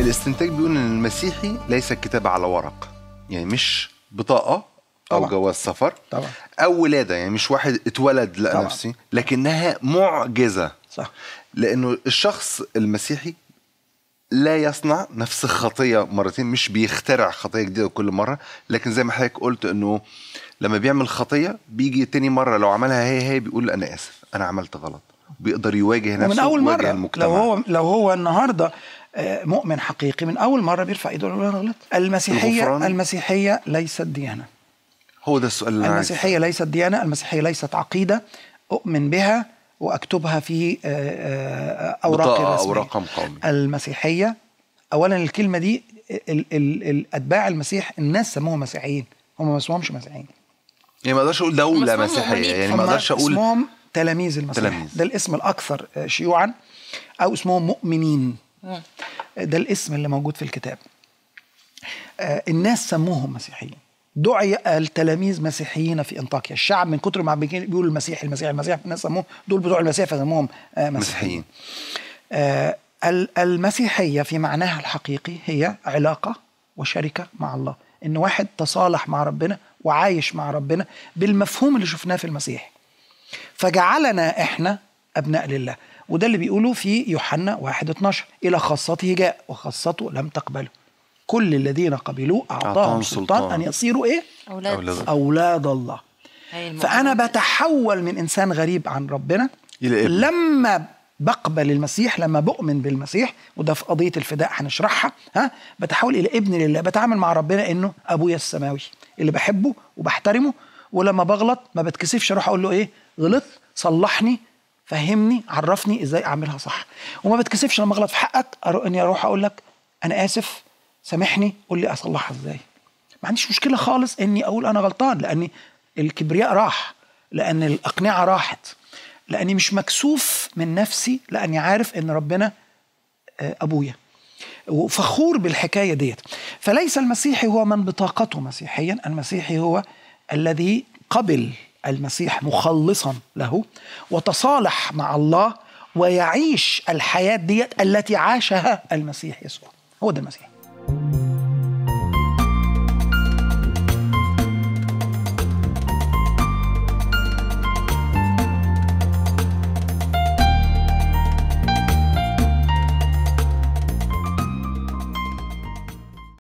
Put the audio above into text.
الاستنتاج بيقول ان المسيحي ليس الكتابه على ورق يعني مش بطاقه او طبعا. جواز سفر طبعا. او ولاده يعني مش واحد اتولد لقى طبعا. نفسي لكنها معجزه صح لانه الشخص المسيحي لا يصنع نفس الخطيه مرتين مش بيخترع خطيه جديده كل مره لكن زي ما حضرتك قلت انه لما بيعمل خطيه بيجي تاني مره لو عملها هي هي بيقول انا اسف انا عملت غلط بيقدر يواجه نفسه ومن اول ويواجه مره المجتمع لو هو لو هو النهارده آه، مؤمن حقيقي من اول مره بيرفع ايده يقول انا غلط المسيحيه الغفران؟ المسيحيه ليست ديانه هو ده السؤال اللي أنا عايز المسيحيه ليست ديانه المسيحيه ليست عقيده اؤمن بها واكتبها في آه، آه، اوراقي بطاقة أو الرسميه رقم قومي. المسيحيه اولا الكلمه دي ال- ال- ال- اتباع المسيح الناس سموهم مسيحيين هم ما اسمهمش مسيحيين يعني ما اقدرش اقول دوله اسمهم مسيحيه مؤمنين. يعني ما هم اقدرش اقول اسمهم تلاميذ المسيح تلاميذ. ده الاسم الاكثر آه، شيوعا او اسمهم مؤمنين ده الاسم اللي موجود في الكتاب آه، الناس سموهم مسيحيين دعي التلاميذ مسيحيين في انطاكيا الشعب من كتر ما بيجي- بيقولوا المسيح المسيح المسيح الناس سموهم دول بتوع المسيح فسموهم آه، مسيحيين مسيحيين آه، ال- المسيحية في معناها الحقيقي هي علاقة وشركة مع الله إن واحد تصالح مع ربنا وعايش مع ربنا بالمفهوم اللي شفناه في المسيح فجعلنا إحنا أبناء لله وده اللي بيقوله في يوحنا 1 12 إلى خاصته جاء وخاصته لم تقبله كل الذين قبلوه أعطاهم أعطاهم سلطان سلطان. أن يصيروا إيه؟ اولاد أولاد. أولاد الله هاي الموضوع. فأنا بتحول من إنسان غريب عن ربنا إلى ابن. لما بقبل المسيح لما بؤمن بالمسيح وده في قضية الفداء هنشرحها ها بتحول إلى ابن لله بتعامل مع ربنا إنه أبويا السماوي اللي بحبه وبحترمه ولما بغلط ما بتكسفش أروح أقول له إيه غلطت صلحني فهمني عرفني ازاي اعملها صح وما بتكسفش لما اغلط في حقك أرو- اني اروح اقول لك انا اسف سامحني قول لي اصلحها ازاي ما عنديش مشكله خالص اني اقول انا غلطان لاني الكبرياء راح لان الاقنعه راحت لاني مش مكسوف من نفسي لاني عارف ان ربنا آه، ابويا وفخور بالحكايه ديت فليس المسيحي هو من بطاقته مسيحيا المسيحي هو الذي قبل المسيح مخلصا له وتصالح مع الله ويعيش الحياه ديت التي عاشها المسيح يسوع هو ده المسيح